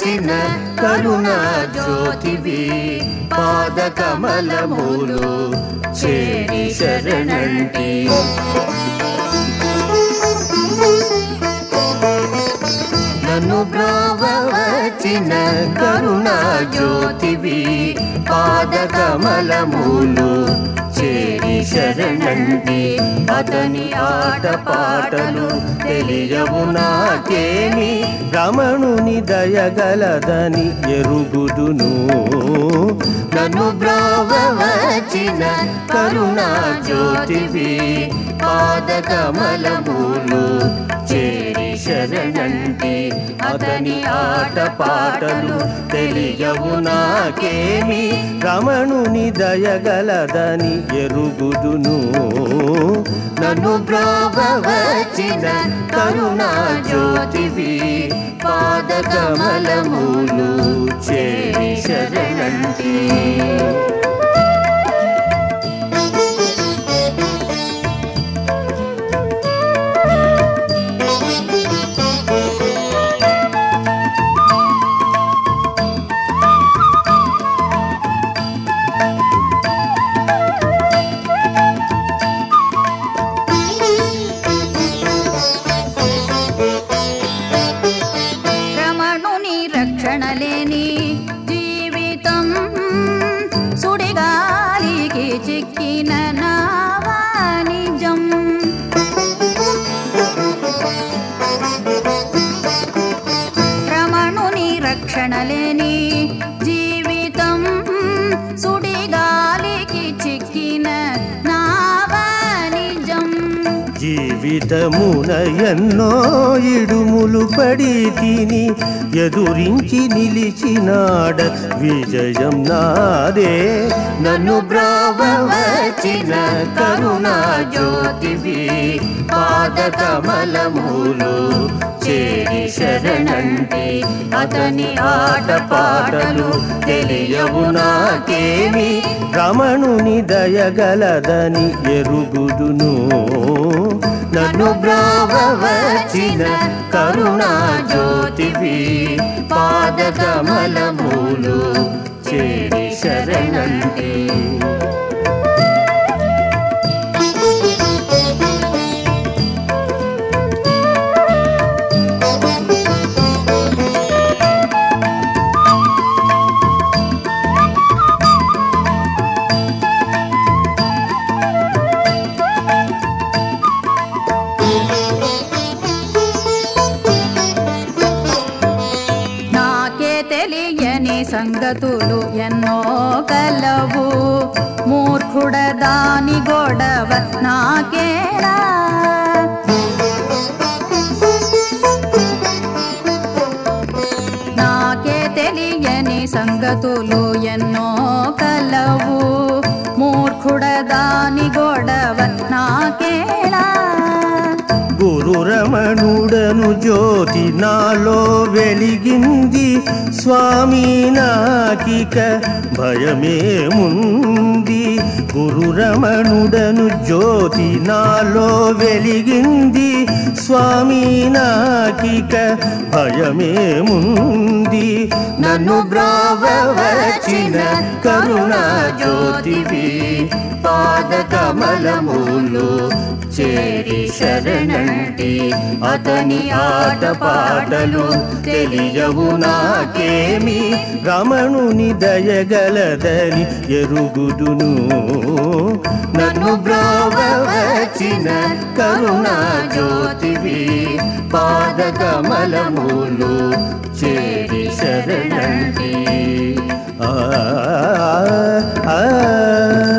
వచ్చిన కరుణా జ్యోతివి పాద కమలములు చేరి శరణంటి నన్ను బ్రోవ వచ్చిన కరుణా జ్యోతివి పాద కమలములు చేరి శరణంటి అతని ఆట పాటలు తెలియవు నాకేమి రమణుని దయగలదని ఎరుగుదును నన్ను బ్రోవ వచ్చిన కరుణా జ్యోతివి పాద కమలములు చేరి శరణంటి అతని ఆట పాటలు తెలియవు నాకేమి రమణుని దయగలదని ఎరుగుదును నన్ను బ్రోవ వచ్చిన కరుణా జ్యోతివి పాద కమలములు చేరి శరణంటి రమణుని రక్షణ లేని జీవితం సుడిగాలికి చిక్కిన నావా నిజం రమణుని రక్షణ లేని జీవితం సుడిగాలికి చిక్కిన నావా నిజం జీవితమున ఎన్నో ఇడుములు పడి తిని ఎదురించి నిలిచినాడ విజయం నాదే నన్ను బ్రోవ వచ్చిన కరుణా జ్యోతివి పాద కమలములు చేరి శరణంటి అతని ఆట పాటలు తెలియవు నాకేమి రమణుని దయగలదని ఎరుగుదును నన్ను బ్రోవ వచ్చిన కరుణా జ్యోతివి పాద కమలములు చేరి శరణంటి నాకే తెలియని సంగతులు ఎన్నో కలవు మూర్ఖుడ దాని గొడవ నాకేలా నాకే తెలియని సంగతులు ఎన్నో కలవు మూర్ఖుడ దాని గొడవ నాకేలా గురు రమణుడను జ్యోతి నాలో వెలిగింది స్వామి నాకిక భయమేముంది గురు రమణుడను జ్యోతి నాలో వెలిగింది స్వామి నాకిక భయమేముంది నన్ను బ్రోవ వచ్చిన కరుణా జ్యోతివి పాద కమలములు చేరి శరణంటి అతని ఆట పాటలు తెలియవు నాకేమి రమణుని దయగలదని ఎరుగుదును నన్ను బ్రోవ వచ్చిన కరుణా జ్యోతివి పాద కమలములు చేరి శరణంటి ఆ ఆ, ఆ